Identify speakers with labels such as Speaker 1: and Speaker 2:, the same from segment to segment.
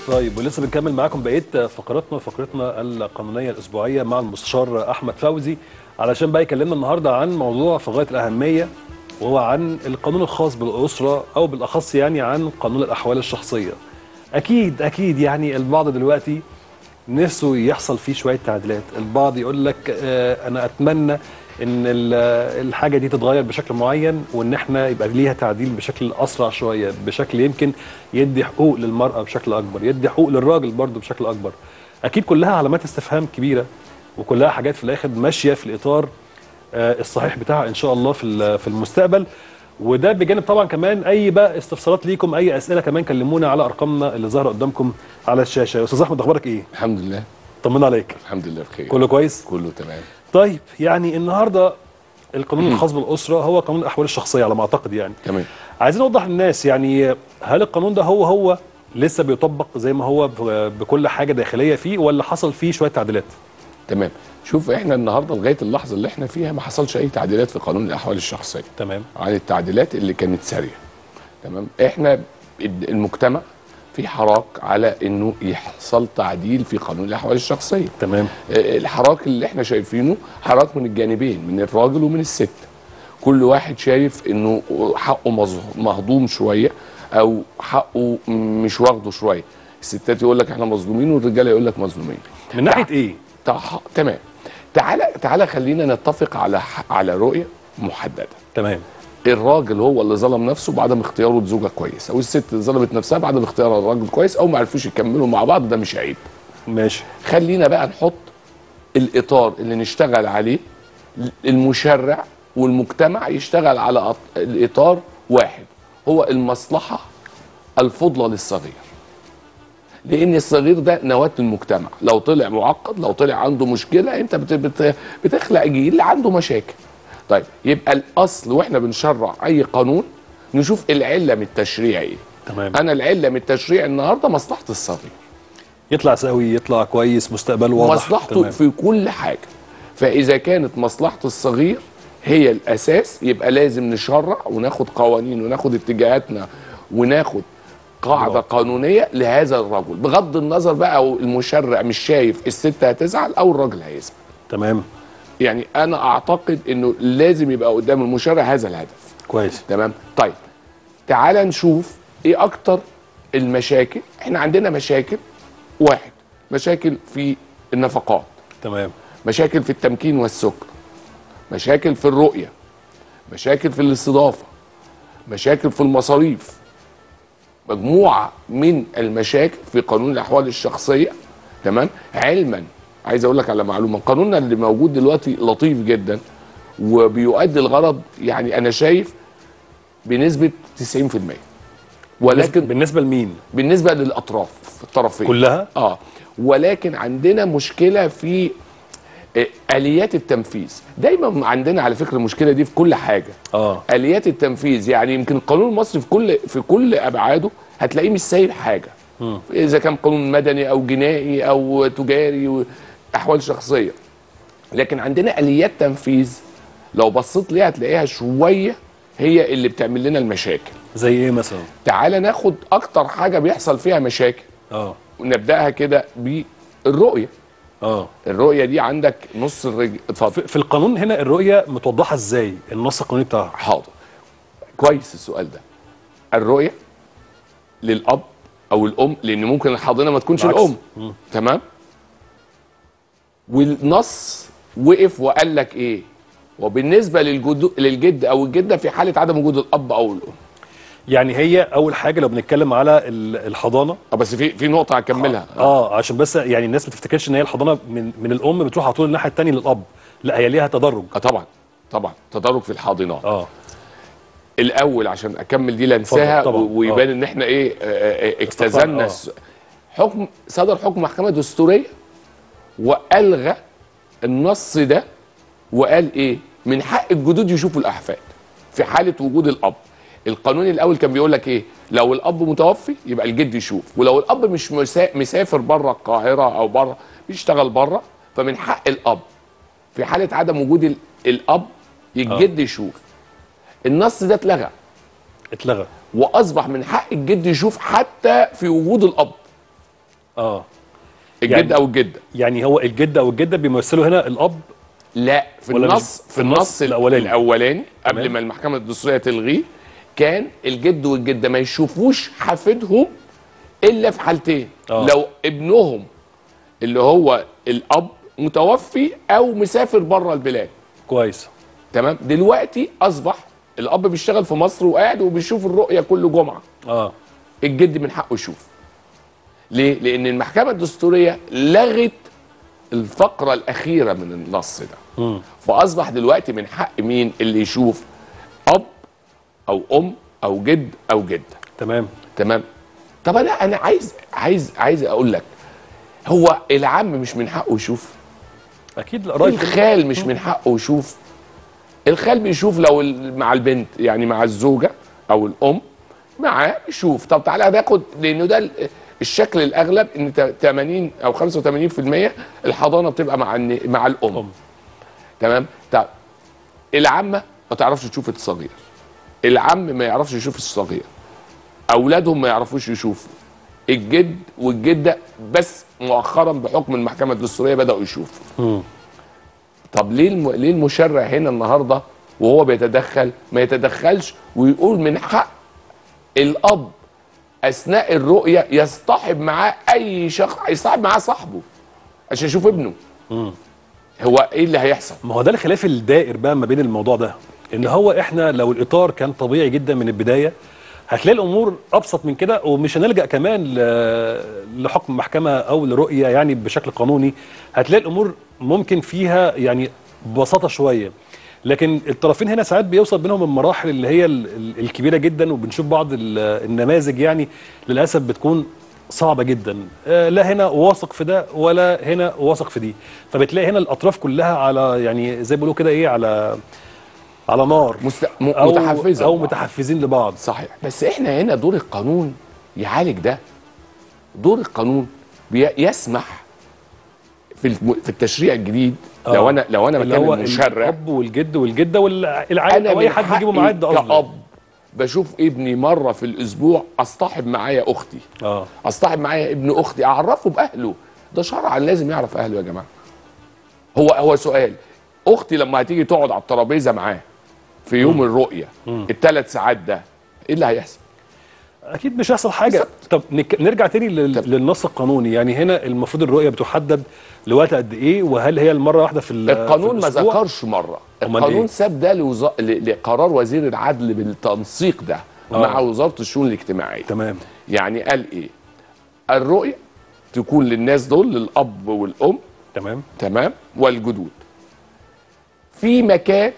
Speaker 1: طيب ولسه بنكمل معاكم بقيه فقراتنا فقرتنا القانونيه الاسبوعيه مع المستشار احمد فوزي علشان بقى يكلمنا النهارده عن موضوع في غايه الاهميه وهو عن القانون الخاص بالاسره او بالاخص يعني عن قانون الاحوال الشخصيه. اكيد اكيد يعني البعض دلوقتي نفسه يحصل فيه شويه تعديلات، البعض يقول لك آه انا اتمنى ان ال- الحاجه دي تتغير بشكل معين وان احنا يبقى ليها تعديل بشكل اسرع شويه بشكل يمكن يدي حقوق للمراه بشكل اكبر يدي حقوق للراجل برضه بشكل اكبر اكيد كلها علامات استفهام كبيره وكلها حاجات في الاخر ماشيه في الاطار آه، الصحيح بتاعها ان شاء الله في ال- في المستقبل وده بجانب طبعا كمان اي بقى استفسارات ليكم اي اسئله كمان كلمونا على ارقامنا اللي ظاهره قدامكم على الشاشه يا استاذ احمد اخبارك ايه
Speaker 2: الحمد لله
Speaker 1: طمنا عليك
Speaker 2: الحمد لله بخير
Speaker 1: كله كويس
Speaker 2: كله تمام
Speaker 1: طيب يعني النهارده القانون الخاص بالاسره هو قانون الاحوال الشخصيه على ما اعتقد يعني
Speaker 2: تمام
Speaker 1: عايزين نوضح للناس يعني هل القانون ده هو هو لسه بيطبق زي ما هو ب- بكل حاجه داخليه فيه ولا حصل فيه شويه تعديلات
Speaker 2: تمام شوف احنا النهارده لغايه اللحظه اللي احنا فيها ما حصلش اي تعديلات في قانون الاحوال الشخصيه
Speaker 1: تمام
Speaker 2: عن التعديلات اللي كانت ساريه تمام احنا الد- المجتمع في حراك على انه يحصل تعديل في قانون الاحوال الشخصيه
Speaker 1: تمام
Speaker 2: آه، الحراك اللي احنا شايفينه حراك من الجانبين من الراجل ومن الست كل واحد شايف انه حقه مظ- مهضوم شويه او حقه مش واخده شويه الستات يقول لك احنا مظلومين والرجاله يقول لك مظلومين
Speaker 1: من ناحيه ايه
Speaker 2: تع- تمام تعالى تعالى خلينا نتفق على ح- على رؤيه محدده
Speaker 1: تمام
Speaker 2: الراجل هو اللي ظلم نفسه بعدم اختياره لزوجه كويس او الست اللي ظلمت نفسها بعدم اختيارها لراجل كويس او ما عرفوش يكملوا مع بعض ده مش عيب
Speaker 1: ماشي
Speaker 2: خلينا بقى نحط الاطار اللي نشتغل عليه المشرع والمجتمع يشتغل على أط- الاطار واحد هو المصلحه الفضلى للصغير لان الصغير ده نواه المجتمع لو طلع معقد لو طلع عنده مشكله انت بت بت بتخلق جيل عنده مشاكل طيب يبقى الاصل واحنا بنشرع اي قانون نشوف العله من التشريع ايه
Speaker 1: تمام
Speaker 2: انا العله من التشريع النهارده مصلحه الصغير
Speaker 1: يطلع سوي يطلع كويس مستقبله واضح
Speaker 2: مصلحته
Speaker 1: تمام.
Speaker 2: في كل حاجه فاذا كانت مصلحه الصغير هي الاساس يبقى لازم نشرع وناخد قوانين وناخد اتجاهاتنا وناخد قاعده
Speaker 1: الله.
Speaker 2: قانونيه لهذا الرجل بغض النظر بقى أو المشرع مش شايف الست هتزعل او الراجل هيزعل
Speaker 1: تمام
Speaker 2: يعني انا اعتقد انه لازم يبقى قدام المشرع هذا الهدف
Speaker 1: كويس
Speaker 2: تمام طيب تعال نشوف ايه اكتر المشاكل احنا عندنا مشاكل واحد مشاكل في النفقات
Speaker 1: تمام
Speaker 2: مشاكل في التمكين والسكر مشاكل في الرؤية مشاكل في الاستضافة مشاكل في المصاريف مجموعة من المشاكل في قانون الأحوال الشخصية تمام علما عايز أقول لك على معلومة قانوننا اللي موجود دلوقتي لطيف جدا وبيؤدي الغرض يعني أنا شايف بنسبة 90% ولكن
Speaker 1: بالنسبه لمين
Speaker 2: بالنسبة للأطراف الطرفين
Speaker 1: كلها
Speaker 2: اه ولكن عندنا مشكله في آه، اليات التنفيذ دايما عندنا على فكره المشكله دي في كل حاجه
Speaker 1: اه
Speaker 2: اليات التنفيذ يعني يمكن القانون المصري في كل في كل ابعاده هتلاقيه مش سايب حاجه اذا كان قانون مدني او جنائي او تجاري احوال شخصيه لكن عندنا اليات تنفيذ لو بصيت ليها هتلاقيها شويه هي اللي بتعمل لنا المشاكل
Speaker 1: زي ايه مثلا
Speaker 2: تعال ناخد اكتر حاجه بيحصل فيها مشاكل
Speaker 1: اه
Speaker 2: ونبداها كده بالرؤيه
Speaker 1: اه
Speaker 2: الرؤيه دي عندك نص الرجل اتفضل
Speaker 1: في في القانون هنا الرؤيه متوضحه ازاي النص القانوني بتاعها
Speaker 2: حاضر كويس السؤال ده الرؤيه للاب او الام لان ممكن الحاضنه ما تكونش
Speaker 1: بالعكس.
Speaker 2: الام
Speaker 1: مم.
Speaker 2: تمام والنص وقف وقال لك ايه وبالنسبه للجد للجد او الجده في حاله عدم وجود الاب او الام
Speaker 1: يعني هي اول حاجه لو بنتكلم على ال- الحضانه
Speaker 2: اه بس في في نقطه هكملها
Speaker 1: اه عشان بس يعني الناس ما تفتكرش ان هي الحضانه من من الام بتروح على طول الناحيه الثانيه للاب لا هي ليها تدرج
Speaker 2: اه طبعا طبعا تدرج في الحاضنات
Speaker 1: اه
Speaker 2: الاول عشان اكمل دي لانساها
Speaker 1: اتفضل، طبعا.
Speaker 2: و- ويبان
Speaker 1: آه.
Speaker 2: ان احنا ايه آه، آه، اجتزلنا
Speaker 1: آه.
Speaker 2: الس- حكم صدر حكم محكمه دستوريه والغى النص ده وقال ايه من حق الجدود يشوفوا الاحفاد في حاله وجود الاب القانون الاول كان بيقول لك ايه لو الاب متوفي يبقى الجد يشوف ولو الاب مش مسا- مسافر بره القاهره او بره بيشتغل بره فمن حق الاب في حاله عدم وجود ال- الاب الجد يشوف النص ده اتلغى
Speaker 1: اتلغى
Speaker 2: واصبح من حق الجد يشوف حتى في وجود الاب
Speaker 1: اه
Speaker 2: الجد
Speaker 1: يعني-
Speaker 2: او الجده
Speaker 1: يعني هو الجد او الجده بيمثلوا هنا الاب
Speaker 2: لا في
Speaker 1: ولا مش-
Speaker 2: النص
Speaker 1: في
Speaker 2: في
Speaker 1: النص
Speaker 2: النص
Speaker 1: الأولاني.
Speaker 2: الاولاني قبل
Speaker 1: تمام.
Speaker 2: ما المحكمه الدستوريه تلغيه كان الجد والجده ما يشوفوش حفيدهم الا في حالتين
Speaker 1: آه.
Speaker 2: لو ابنهم اللي هو الاب متوفي او مسافر بره البلاد
Speaker 1: كويس
Speaker 2: تمام دلوقتي اصبح الاب بيشتغل في مصر وقاعد وبيشوف الرؤيه كل جمعه
Speaker 1: اه
Speaker 2: الجد من حقه يشوف ليه لان المحكمه الدستوريه لغت الفقره الاخيره من النص ده
Speaker 1: مم.
Speaker 2: فاصبح دلوقتي من حق مين اللي يشوف اب او ام او جد او جده
Speaker 1: تمام
Speaker 2: تمام طب انا انا عايز عايز عايز اقول لك هو العم مش من حقه يشوف
Speaker 1: اكيد القرايب
Speaker 2: الخال مش من حقه يشوف الخال بيشوف لو ال- مع البنت يعني مع الزوجه او الام معاه يشوف طب تعالى ناخد لانه ده ال- الشكل الاغلب ان ت- 80 او 85% الحضانه بتبقى مع الن- مع الام
Speaker 1: أم.
Speaker 2: تمام طب العمه ما تعرفش تشوف الصغير العم ما يعرفش يشوف الصغير اولادهم ما يعرفوش يشوفوا الجد والجده بس مؤخرا بحكم المحكمه الدستوريه بداوا يشوفوا
Speaker 1: مم.
Speaker 2: طب ليه الم... ليه المشرع هنا النهارده وهو بيتدخل ما يتدخلش ويقول من حق الاب اثناء الرؤيه يصطحب معاه اي شخص يصطحب معاه صاحبه عشان يشوف ابنه
Speaker 1: مم.
Speaker 2: هو ايه اللي هيحصل
Speaker 1: ما هو ده الخلاف الدائر بقى ما بين الموضوع ده ان هو احنا لو الاطار كان طبيعي جدا من البدايه هتلاقي الامور ابسط من كده ومش هنلجا كمان ل- لحكم محكمه او لرؤيه يعني بشكل قانوني هتلاقي الامور ممكن فيها يعني ببساطه شويه لكن الطرفين هنا ساعات بيوصل بينهم المراحل اللي هي ال- ال- الكبيره جدا وبنشوف بعض ال- النماذج يعني للاسف بتكون صعبه جدا آه، لا هنا واثق في ده ولا هنا واثق في دي فبتلاقي هنا الاطراف كلها على يعني زي ما بيقولوا كده ايه على على نار
Speaker 2: مست... م...
Speaker 1: او
Speaker 2: متحفزه
Speaker 1: او
Speaker 2: لبعض.
Speaker 1: متحفزين لبعض
Speaker 2: صحيح بس احنا هنا دور القانون يعالج ده دور القانون بي... يسمح في الم... في التشريع الجديد
Speaker 1: آه.
Speaker 2: لو انا لو انا
Speaker 1: اللي
Speaker 2: مكان
Speaker 1: هو
Speaker 2: المشرع
Speaker 1: الاب والجد والجده والعائله
Speaker 2: انا
Speaker 1: او اي
Speaker 2: من
Speaker 1: حد يجيبه
Speaker 2: حقي
Speaker 1: معاد قصدي
Speaker 2: كأب بشوف ابني مره في الاسبوع اصطحب معايا اختي
Speaker 1: اه
Speaker 2: اصطحب معايا ابن اختي اعرفه باهله ده شرعا لازم يعرف اهله يا جماعه هو هو سؤال اختي لما هتيجي تقعد على الترابيزه معاه في يوم الرؤيه الثلاث ساعات ده ايه اللي هيحصل
Speaker 1: اكيد مش هيحصل حاجه
Speaker 2: بالظبط.
Speaker 1: طب نك... نرجع تاني لل...
Speaker 2: طب.
Speaker 1: للنص القانوني يعني هنا المفروض الرؤيه بتحدد لوقت قد ايه وهل هي المره واحده في ال-
Speaker 2: القانون
Speaker 1: في
Speaker 2: ما
Speaker 1: الأسبوع؟
Speaker 2: ذكرش مره
Speaker 1: أمال
Speaker 2: القانون
Speaker 1: إيه؟
Speaker 2: ساب ده لوز... ل... لقرار وزير العدل بالتنسيق ده
Speaker 1: آه.
Speaker 2: مع وزاره الشؤون الاجتماعيه
Speaker 1: تمام
Speaker 2: يعني قال ايه الرؤيه تكون للناس دول للاب والام
Speaker 1: تمام
Speaker 2: تمام والجدود في مكان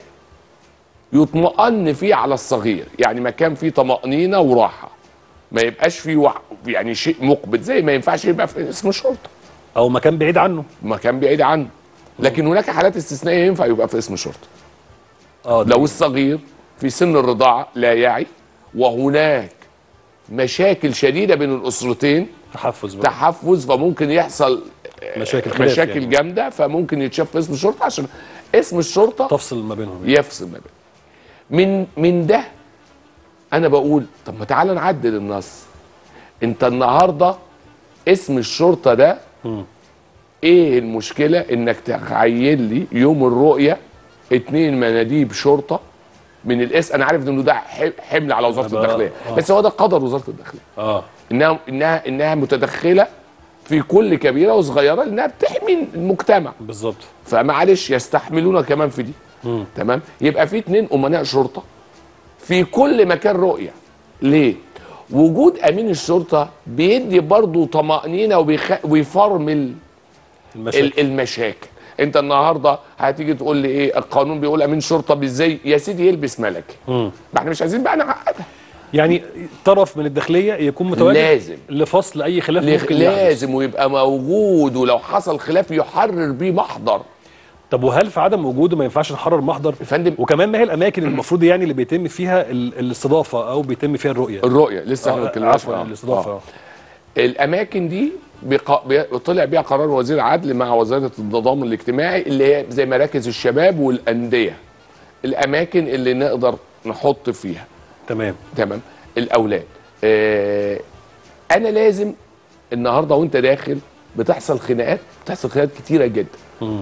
Speaker 2: يطمئن فيه على الصغير يعني مكان فيه طمأنينة وراحة ما يبقاش فيه وع... يعني شيء مقبض زي ما ينفعش يبقى في اسم الشرطة
Speaker 1: او مكان بعيد عنه
Speaker 2: مكان بعيد عنه لكن هناك حالات استثنائية ينفع يبقى في اسم الشرطة
Speaker 1: اه
Speaker 2: لو الصغير في سن الرضاعة لا يعي وهناك مشاكل شديدة بين الأسرتين
Speaker 1: تحفز بقى.
Speaker 2: تحفز فممكن يحصل
Speaker 1: مشاكل خلاف
Speaker 2: مشاكل
Speaker 1: يعني.
Speaker 2: جامدة فممكن يتشاف في اسم الشرطة عشان اسم الشرطة
Speaker 1: تفصل ما بينهم يعني.
Speaker 2: يفصل ما بين من من ده انا بقول طب ما تعالى نعدل النص انت النهارده اسم الشرطه ده
Speaker 1: مم.
Speaker 2: ايه المشكله انك تعين لي يوم الرؤيه اتنين مناديب شرطه من الاس انا عارف انه ده ح- حمل على وزاره
Speaker 1: أبقى-
Speaker 2: الداخليه
Speaker 1: آه.
Speaker 2: بس هو ده قدر وزاره الداخليه
Speaker 1: اه
Speaker 2: انها انها انها متدخله في كل كبيره وصغيره لانها بتحمي المجتمع
Speaker 1: بالظبط
Speaker 2: فمعلش يستحملونا كمان في دي
Speaker 1: مم.
Speaker 2: تمام يبقى في اتنين امناء شرطه في كل مكان رؤيه ليه وجود امين الشرطه بيدي برضه طمانينه وبيخ... ويفرمل
Speaker 1: المشاكل
Speaker 2: ال- المشاكل انت النهارده هتيجي تقول لي ايه القانون بيقول امين شرطه بالزي يا سيدي يلبس ملكي
Speaker 1: مم.
Speaker 2: ما احنا مش عايزين بقى نعقدها
Speaker 1: يعني طرف من الداخليه يكون متواجد
Speaker 2: لازم.
Speaker 1: لفصل اي خلاف
Speaker 2: ليه-
Speaker 1: ممكن يحدث.
Speaker 2: لازم ويبقى موجود ولو حصل خلاف يحرر بيه محضر
Speaker 1: طب وهل في عدم وجوده ما ينفعش نحرر محضر
Speaker 2: يا فندم
Speaker 1: وكمان ما هي الاماكن المفروض يعني اللي بيتم فيها ال- الاستضافه او بيتم فيها الرؤيه
Speaker 2: الرؤيه لسه احنا ما
Speaker 1: آه،
Speaker 2: اتكلمناش
Speaker 1: عفوا
Speaker 2: عنها.
Speaker 1: الاستضافه
Speaker 2: آه.
Speaker 1: آه.
Speaker 2: الاماكن دي بق... بي... طلع بيها قرار وزير العدل مع وزاره التضامن الاجتماعي اللي هي زي مراكز الشباب والانديه الاماكن اللي نقدر نحط فيها
Speaker 1: تمام
Speaker 2: تمام الاولاد آه انا لازم النهارده وانت داخل بتحصل خناقات بتحصل خناقات كتيره جدا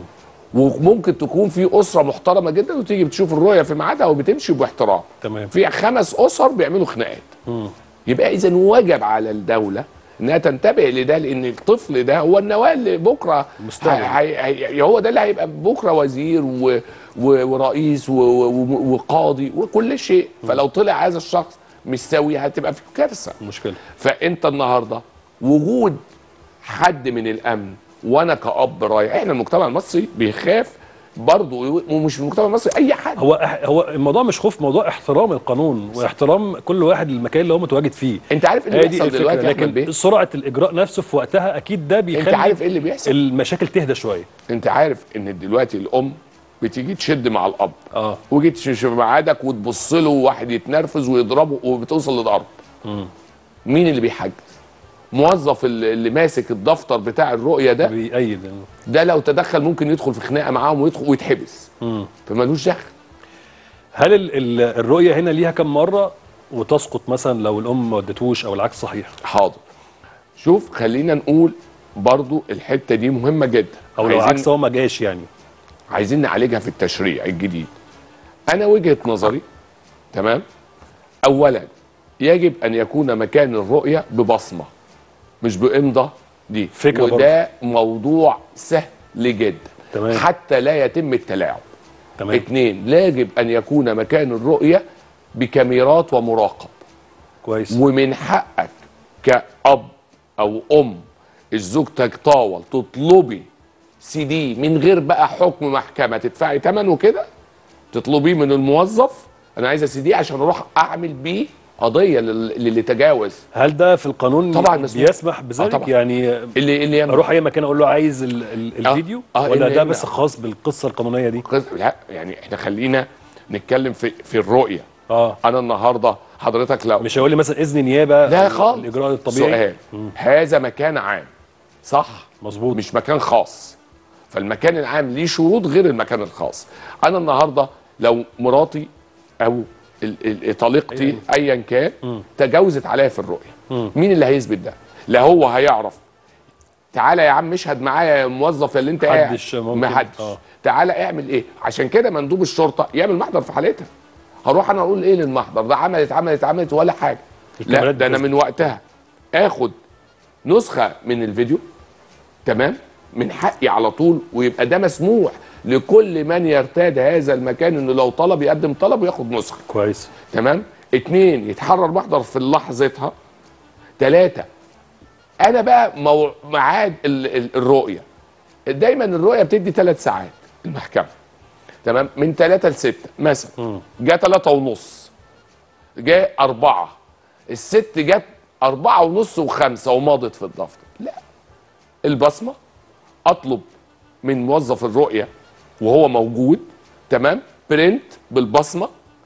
Speaker 2: وممكن تكون في اسره محترمه جدا وتيجي بتشوف الرؤيه في ميعادها وبتمشي باحترام
Speaker 1: تمام.
Speaker 2: في خمس اسر بيعملوا خناقات يبقى اذا وجب على الدوله انها تنتبه لده لان الطفل ده هو النواه اللي بكره
Speaker 1: المستقبل.
Speaker 2: هي- هي- هي- هو ده اللي هيبقى بكره وزير و و ورئيس و و وقاضي وكل شيء فلو طلع هذا الشخص مش سوي هتبقى في كارثه
Speaker 1: مشكله
Speaker 2: فانت النهارده وجود حد من الامن وانا كاب رايح احنا المجتمع المصري بيخاف برضه ومش المجتمع المصري اي حد
Speaker 1: هو إح- هو الموضوع مش خوف موضوع احترام القانون واحترام كل واحد للمكان اللي هو متواجد فيه
Speaker 2: انت عارف ايه
Speaker 1: هي
Speaker 2: اللي
Speaker 1: دي
Speaker 2: بيحصل
Speaker 1: الفكره
Speaker 2: دلوقتي يا احمد
Speaker 1: لكن
Speaker 2: بيه
Speaker 1: سرعه الاجراء نفسه في وقتها اكيد ده بيخلي
Speaker 2: انت عارف ايه اللي بيحصل
Speaker 1: المشاكل تهدى شويه
Speaker 2: انت عارف ان دلوقتي الام بتيجي تشد مع الاب
Speaker 1: اه
Speaker 2: وجيت تشوف ميعادك وتبص له وواحد يتنرفز ويضربه وبتوصل للضرب مين اللي بيحجز موظف اللي اللي ماسك الدفتر بتاع الرؤيه ده
Speaker 1: بيأيد
Speaker 2: ده لو تدخل ممكن يدخل في خناقه معاهم ويدخل ويتحبس فمالوش دخل
Speaker 1: هل ال ال الرؤيه هنا ليها كم مره وتسقط مثلا لو الام ما ودتوش او العكس صحيح
Speaker 2: حاضر شوف خلينا نقول برضو الحته دي مهمه جدا
Speaker 1: او لو
Speaker 2: عايزين-
Speaker 1: العكس هو ما جاش يعني
Speaker 2: عايزين نعالجها في التشريع الجديد انا وجهه نظري تمام اولا يجب ان يكون مكان الرؤيه ببصمه مش بامضه دي
Speaker 1: فكرة
Speaker 2: وده موضوع سهل جدا
Speaker 1: تمام.
Speaker 2: حتى لا يتم التلاعب
Speaker 1: تمام
Speaker 2: اثنين لا يجب ان يكون مكان الرؤيه بكاميرات ومراقب
Speaker 1: كويس
Speaker 2: ومن حقك كأب أو أم زوجتك طاول تطلبي سي دي من غير بقى حكم محكمة تدفعي ثمنه كده تطلبيه من الموظف أنا عايزة سي دي عشان أروح أعمل بيه قضية لل- للي تجاوز
Speaker 1: هل ده في القانون
Speaker 2: طبعاً مسموح.
Speaker 1: بيسمح بذلك
Speaker 2: آه طبعاً.
Speaker 1: يعني
Speaker 2: اللي اللي يعمل
Speaker 1: اروح اي مكان اقول له عايز ال ال
Speaker 2: آه.
Speaker 1: الفيديو
Speaker 2: آه،
Speaker 1: ولا
Speaker 2: إن-
Speaker 1: ده
Speaker 2: إن-
Speaker 1: بس خاص بالقصه القانونيه دي
Speaker 2: قص- لا يعني احنا خلينا نتكلم في في الرؤية
Speaker 1: اه
Speaker 2: أنا النهاردة حضرتك لو
Speaker 1: مش هيقول لي مثلا اذن نيابه
Speaker 2: لا
Speaker 1: ال-
Speaker 2: خالص
Speaker 1: الاجراء الطبيعي
Speaker 2: سؤال هذا مكان عام صح
Speaker 1: مظبوط
Speaker 2: مش مكان خاص فالمكان العام ليه شروط غير المكان الخاص انا النهارده لو مراتي او ال- ال- طليقتي ايا كان تجاوزت عليا في الرؤيه مين اللي هيثبت ده لا هو هيعرف تعالى يا عم اشهد معايا يا موظف اللي انت قاعد
Speaker 1: محدش ممكن-
Speaker 2: ما حدش
Speaker 1: آه.
Speaker 2: تعالى اعمل ايه عشان كده مندوب الشرطه يعمل محضر في حالتها هروح انا اقول ايه للمحضر ده عملت عملت عملت ولا حاجه لا
Speaker 1: الكاميرات
Speaker 2: ده انا
Speaker 1: بتثبت.
Speaker 2: من وقتها اخد نسخه من الفيديو تمام من حقي على طول ويبقى ده مسموح لكل من يرتاد هذا المكان انه لو طلب يقدم طلب وياخد نسخه
Speaker 1: كويس
Speaker 2: تمام اتنين يتحرر محضر في لحظتها تلاتة انا بقى مو... ميعاد ال... ال... الرؤيه دايما الرؤيه بتدي ثلاث ساعات المحكمه تمام من ثلاثة لستة مثلا جاء ثلاثة ونص جاء أربعة الست جت أربعة ونص وخمسة ومضت في الدفتر لا البصمة أطلب من موظف الرؤية وهو موجود تمام برنت بالبصمة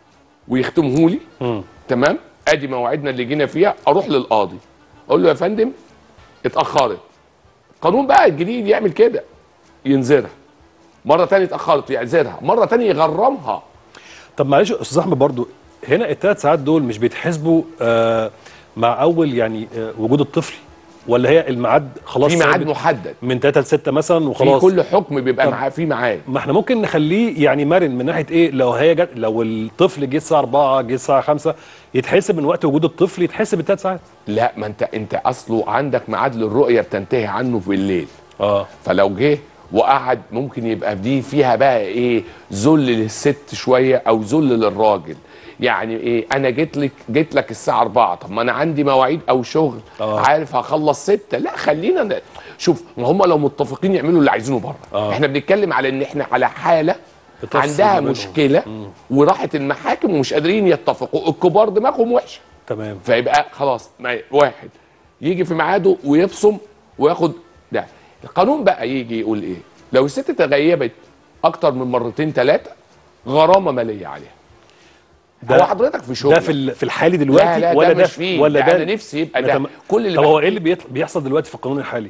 Speaker 2: ويختمه لي تمام ادي مواعيدنا اللي جينا فيها اروح للقاضي اقول له يا فندم اتاخرت قانون بقى الجديد يعمل كده ينذرها مره تانية اتاخرت يعذرها مره تانية يغرمها
Speaker 1: طب معلش يا استاذ احمد برضو هنا الثلاث ساعات دول مش بيتحسبوا آه مع اول يعني آه وجود الطفل ولا هي الميعاد خلاص
Speaker 2: في ميعاد
Speaker 1: ثابت
Speaker 2: محدد
Speaker 1: من 3 ل 6 مثلا
Speaker 2: في
Speaker 1: وخلاص
Speaker 2: كل حكم بيبقى
Speaker 1: طب-
Speaker 2: معاه في ميعاد
Speaker 1: ما احنا ممكن نخليه يعني مرن من ناحيه ايه لو هي جت لو الطفل جه الساعه 4 جه الساعه 5 يتحسب من وقت وجود الطفل يتحسب الثلاث ساعات
Speaker 2: لا ما انت انت اصله عندك ميعاد للرؤيه بتنتهي عنه في الليل
Speaker 1: اه
Speaker 2: فلو جه وقعد ممكن يبقى دي فيها بقى ايه ذل للست شويه او ذل للراجل يعني ايه انا جيت لك جيت لك الساعه 4 طب ما انا عندي مواعيد او شغل
Speaker 1: آه.
Speaker 2: عارف هخلص 6 لا خلينا ن... شوف ما هم لو متفقين يعملوا اللي عايزينه بره
Speaker 1: آه.
Speaker 2: احنا بنتكلم على ان احنا على حاله
Speaker 1: بتفصل
Speaker 2: عندها
Speaker 1: ما بينهم.
Speaker 2: مشكله وراحت المحاكم ومش قادرين يتفقوا الكبار دماغهم وحشه
Speaker 1: تمام
Speaker 2: فيبقى خلاص ما واحد يجي في ميعاده ويبصم وياخد ده القانون بقى يجي يقول ايه لو الست تغيبت اكتر من مرتين ثلاثه غرامه ماليه عليها
Speaker 1: ده-
Speaker 2: هو حضرتك في شغل
Speaker 1: ده في ال- في الحالي دلوقتي
Speaker 2: لا لا
Speaker 1: ولا
Speaker 2: ده مش فيه
Speaker 1: ولا
Speaker 2: ده
Speaker 1: ده
Speaker 2: انا نفسي يبقى ده
Speaker 1: نتم-
Speaker 2: كل اللي
Speaker 1: طب
Speaker 2: بقى-
Speaker 1: هو ايه اللي بيطل... بيحصل دلوقتي في القانون الحالي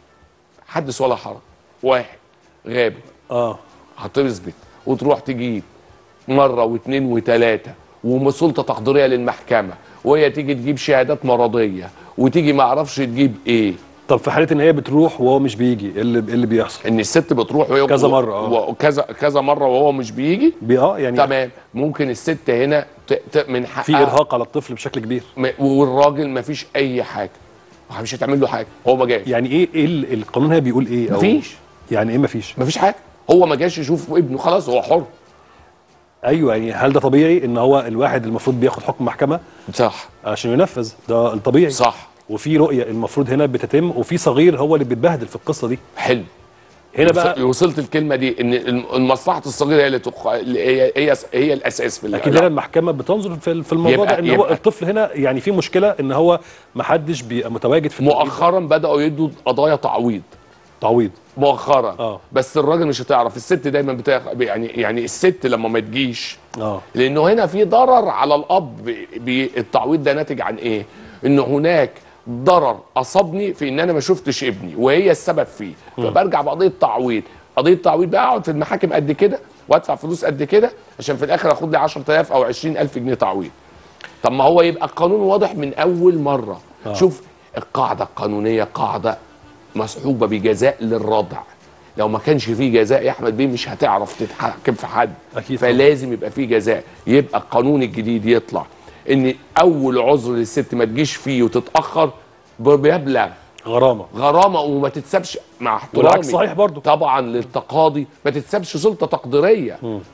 Speaker 2: حدث ولا حرج واحد غاب
Speaker 1: اه
Speaker 2: هتثبت وتروح تجيب مره واثنين وثلاثه وسلطه تقديريه للمحكمه وهي تيجي تجيب شهادات مرضيه وتيجي ما اعرفش تجيب ايه
Speaker 1: طب في حاله ان هي بتروح وهو مش بيجي ايه اللي إيه اللي بيحصل
Speaker 2: ان الست بتروح وهي
Speaker 1: كذا مرة، آه.
Speaker 2: وكذا كذا مره وهو مش بيجي
Speaker 1: بي اه يعني
Speaker 2: تمام ممكن الست هنا ت... ت... من
Speaker 1: في
Speaker 2: حقها
Speaker 1: ارهاق على الطفل بشكل كبير
Speaker 2: م... والراجل ما فيش اي حاجه مش هتعمل له حاجه هو ما جاش
Speaker 1: يعني ايه ايه ال- القانون هنا بيقول ايه أو
Speaker 2: مفيش.
Speaker 1: يعني ايه مفيش
Speaker 2: ما فيش حاجه هو ما جاش يشوف ابنه خلاص هو حر
Speaker 1: ايوه يعني هل ده طبيعي ان هو الواحد المفروض بياخد حكم محكمه
Speaker 2: صح
Speaker 1: عشان ينفذ ده الطبيعي
Speaker 2: صح
Speaker 1: وفي رؤيه المفروض هنا بتتم وفي صغير هو اللي بيتبهدل في القصه دي
Speaker 2: حلو
Speaker 1: هنا بقى
Speaker 2: وصلت الكلمه دي ان الم- مصلحه الصغير هي اللي تق... اللي هي هي هي الاساس في
Speaker 1: اكيد هنا المحكمه بتنظر في في الموضوع
Speaker 2: يبقى-
Speaker 1: ده ان هو
Speaker 2: يبقى-
Speaker 1: الطفل هنا يعني في مشكله ان هو ما حدش بيبقى متواجد في التوقيت ده.
Speaker 2: مؤخرا بداوا يدوا قضايا تعويض
Speaker 1: تعويض
Speaker 2: مؤخرا
Speaker 1: آه.
Speaker 2: بس الراجل مش هتعرف الست دايما بتاخ... يعني يعني الست لما ما تجيش
Speaker 1: اه
Speaker 2: لانه هنا في ضرر على الاب بي- بي... التعويض ده ناتج عن ايه ان هناك ضرر اصابني في ان انا ما شفتش ابني وهي السبب فيه فبرجع بقضيه تعويض قضيه تعويض بقى اقعد في المحاكم قد كده وادفع فلوس قد كده عشان في الاخر اخد لي 10000 او 20000 جنيه تعويض طب ما هو يبقى القانون واضح من اول مره
Speaker 1: آه.
Speaker 2: شوف القاعده القانونيه قاعده مصحوبه بجزاء للردع لو ما كانش فيه جزاء يا احمد بيه مش هتعرف تتحكم في حد
Speaker 1: أكيد طبعا.
Speaker 2: فلازم يبقى فيه جزاء يبقى القانون الجديد يطلع ان اول عذر للست ما تجيش فيه وتتاخر بمبلغ
Speaker 1: غرامه
Speaker 2: غرامه وما تتسابش مع احترامي
Speaker 1: والعكس صحيح برضو
Speaker 2: طبعا للتقاضي ما تتسابش سلطه تقديريه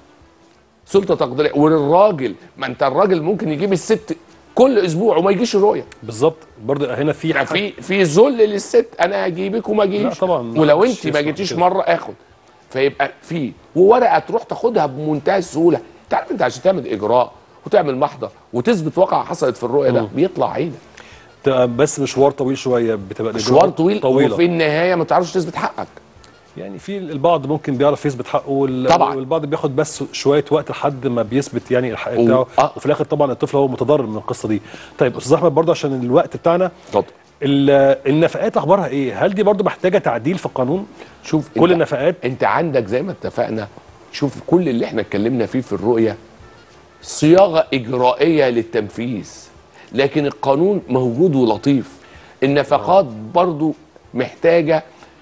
Speaker 2: سلطه تقديريه وللراجل ما انت الراجل ممكن يجيب الست كل اسبوع وما يجيش الرؤيه
Speaker 1: بالظبط برضو هنا في
Speaker 2: يعني
Speaker 1: حاجة-
Speaker 2: في في ذل للست انا هجيبك وما اجيش
Speaker 1: لا طبعا، لا،
Speaker 2: ولو
Speaker 1: مش
Speaker 2: انت ما
Speaker 1: يسمح
Speaker 2: جيتيش
Speaker 1: كده.
Speaker 2: مره اخد فيبقى في وورقه تروح تاخدها بمنتهى السهوله انت عارف انت عشان تعمل اجراء وتعمل محضر وتثبت واقعه حصلت في الرؤيه ده بيطلع عينك
Speaker 1: بتبقى بس مشوار طويل شويه بتبقى الإجراءات
Speaker 2: مشوار طويل
Speaker 1: طويله
Speaker 2: وفي النهايه ما تعرفش تثبت حقك
Speaker 1: يعني في البعض ممكن بيعرف يثبت حقه وال-
Speaker 2: طبعاً.
Speaker 1: والبعض بياخد بس شويه وقت لحد ما بيثبت يعني الحق
Speaker 2: و-
Speaker 1: بتاعه
Speaker 2: آه.
Speaker 1: وفي الاخر طبعا الطفل هو متضرر من القصه دي طيب استاذ احمد برضه عشان الوقت بتاعنا
Speaker 2: اتفضل
Speaker 1: ال- النفقات اخبارها ايه هل دي برضه محتاجه تعديل في القانون
Speaker 2: شوف
Speaker 1: كل
Speaker 2: انت-
Speaker 1: النفقات
Speaker 2: انت عندك زي ما اتفقنا شوف كل اللي احنا اتكلمنا فيه في الرؤيه صياغه اجرائيه للتنفيذ لكن القانون موجود ولطيف النفقات برضو محتاجه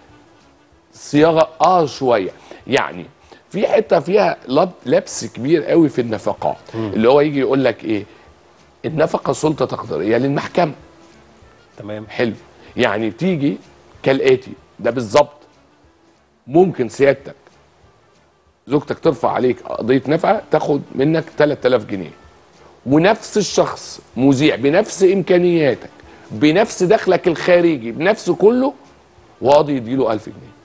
Speaker 2: صياغه اه شويه يعني في حته فيها لب- لبس كبير قوي في النفقات اللي هو يجي يقول لك ايه النفقه سلطه تقديريه للمحكمه
Speaker 1: تمام
Speaker 2: حلو يعني بتيجي كالاتي ده بالظبط ممكن سيادتك زوجتك ترفع عليك قضيه نفقه تاخد منك 3000 جنيه ونفس الشخص مذيع بنفس امكانياتك بنفس دخلك الخارجي بنفس كله وقاضي يديله 1000 جنيه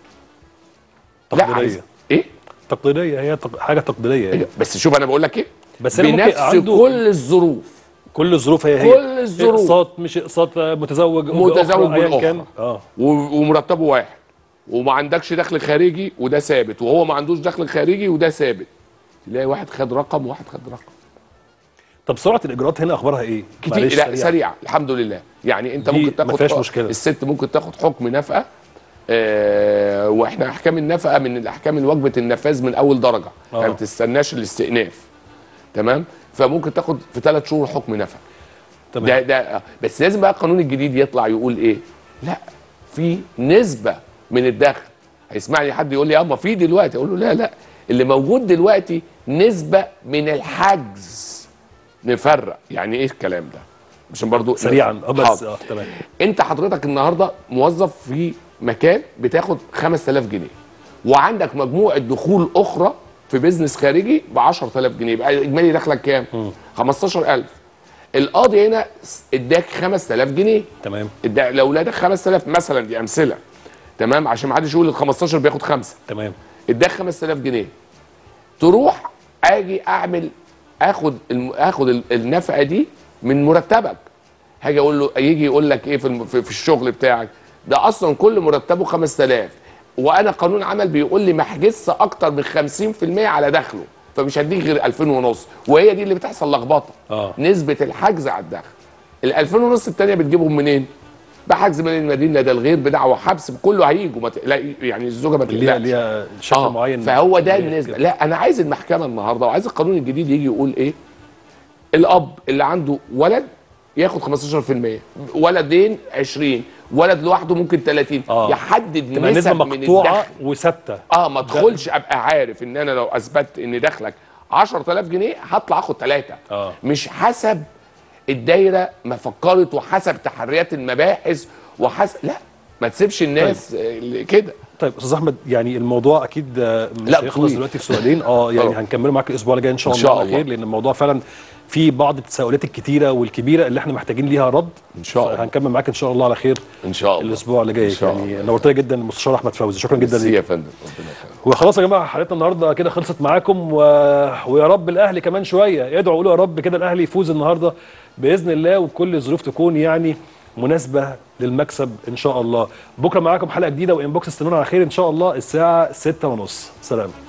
Speaker 2: لا
Speaker 1: تقديريه
Speaker 2: عايز ايه
Speaker 1: تقديريه هي تق... حاجه تقديريه يعني.
Speaker 2: بس شوف انا بقول لك ايه
Speaker 1: بس أنا ممكن
Speaker 2: بنفس
Speaker 1: عنده-
Speaker 2: كل الظروف
Speaker 1: كل الظروف هي هي
Speaker 2: كل الظروف.
Speaker 1: اقساط مش اقساط متزوج
Speaker 2: متزوج
Speaker 1: أخرى، أياً
Speaker 2: بالأخرى.
Speaker 1: كان اه
Speaker 2: و- ومرتبه واحد وما عندكش دخل خارجي وده ثابت وهو ما عندوش دخل خارجي وده ثابت تلاقي واحد خد رقم وواحد خد رقم
Speaker 1: طب سرعه الاجراءات هنا اخبارها ايه
Speaker 2: كتير
Speaker 1: معلش
Speaker 2: لا
Speaker 1: سريع.
Speaker 2: سريع الحمد لله يعني انت
Speaker 1: دي
Speaker 2: ممكن
Speaker 1: ما
Speaker 2: تاخد
Speaker 1: فيهاش
Speaker 2: حق-
Speaker 1: مشكلة.
Speaker 2: الست ممكن تاخد حكم نفقه آه واحنا احكام النفقه من الاحكام الوجبه النفاذ من اول درجه
Speaker 1: آه.
Speaker 2: يعني ما تستناش الاستئناف تمام فممكن تاخد في ثلاث شهور حكم نفقه
Speaker 1: تمام
Speaker 2: ده ده بس لازم بقى القانون الجديد يطلع يقول ايه لا في نسبه من الدخل هيسمعني حد يقول لي اه ما في دلوقتي اقول له لا لا اللي موجود دلوقتي نسبه من الحجز نفرق يعني ايه الكلام ده عشان برضو
Speaker 1: سريعا اه بس
Speaker 2: حاضر.
Speaker 1: اه تمام
Speaker 2: انت حضرتك النهارده موظف في مكان بتاخد 5000 جنيه وعندك مجموعه دخول اخرى في بيزنس خارجي ب 10000 جنيه يبقى اجمالي دخلك كام 15000 القاضي هنا اداك 5000 جنيه
Speaker 1: تمام
Speaker 2: ادى لاولادك 5000 مثلا دي امثله تمام عشان ما حدش يقول ال 15 بياخد خمسه
Speaker 1: تمام
Speaker 2: اداك 5000 جنيه تروح اجي اعمل اخد الم... اخد ال- النفقه دي من مرتبك هاجي اقول له يجي يقول لك ايه في, الم... في في الشغل بتاعك ده اصلا كل مرتبه 5000 وانا قانون عمل بيقول لي ما احجزش اكتر من 50% على دخله فمش هديك غير 2000 ونص وهي دي اللي بتحصل لخبطه
Speaker 1: اه
Speaker 2: نسبه الحجز على الدخل ال 2000 ونص الثانيه بتجيبهم منين؟ بحجز من المدينه ده الغير بدعوى حبس كله هيجوا ما تقلق- يعني الزوجه ما
Speaker 1: اللي هي
Speaker 2: تقلقش
Speaker 1: ليها شكل
Speaker 2: اه
Speaker 1: معين
Speaker 2: فهو ده
Speaker 1: اللي هي
Speaker 2: النسبه
Speaker 1: كده.
Speaker 2: لا انا عايز المحكمه النهارده وعايز القانون الجديد يجي يقول ايه الاب اللي عنده ولد ياخد 15% ولدين 20 ولد لوحده ممكن 30
Speaker 1: آه.
Speaker 2: يحدد
Speaker 1: تبقى
Speaker 2: نسب
Speaker 1: نسبه
Speaker 2: من
Speaker 1: مقطوعه
Speaker 2: الدخل
Speaker 1: وثابته
Speaker 2: اه ما ادخلش ابقى عارف ان انا لو اثبتت ان دخلك 10000 جنيه هطلع اخد ثلاثه
Speaker 1: آه.
Speaker 2: مش حسب الدايره ما فكرت وحسب تحريات المباحث وحسب لا ما تسيبش الناس آه، كده
Speaker 1: طيب استاذ احمد يعني الموضوع اكيد آه، مش
Speaker 2: لا،
Speaker 1: هيخلص
Speaker 2: طويل.
Speaker 1: دلوقتي في سؤالين اه يعني
Speaker 2: آه.
Speaker 1: هنكمله معاك الاسبوع اللي جاي ان شاء
Speaker 2: إن
Speaker 1: الله
Speaker 2: شاء
Speaker 1: على خير
Speaker 2: الله.
Speaker 1: لان الموضوع فعلا في بعض التساؤلات الكتيره والكبيره اللي احنا محتاجين ليها رد
Speaker 2: إن شاء الله.
Speaker 1: هنكمل معاك ان شاء الله على خير
Speaker 2: ان شاء الله
Speaker 1: الاسبوع اللي جاي
Speaker 2: إن شاء
Speaker 1: يعني نورتنا جدا المستشار احمد فوزي شكرا جدا
Speaker 2: ميرسي
Speaker 1: ليك
Speaker 2: يا فندم ربنا يخليك
Speaker 1: وخلاص يا جماعه حلقتنا النهارده كده خلصت معاكم و... ويا رب الاهلي كمان شويه ادعوا قولوا يا رب كده الاهلي يفوز النهارده باذن الله وكل الظروف تكون يعني مناسبه للمكسب ان شاء الله بكره معاكم حلقه جديده وانبوكس استنونا على خير ان شاء الله الساعه 6:30 سلام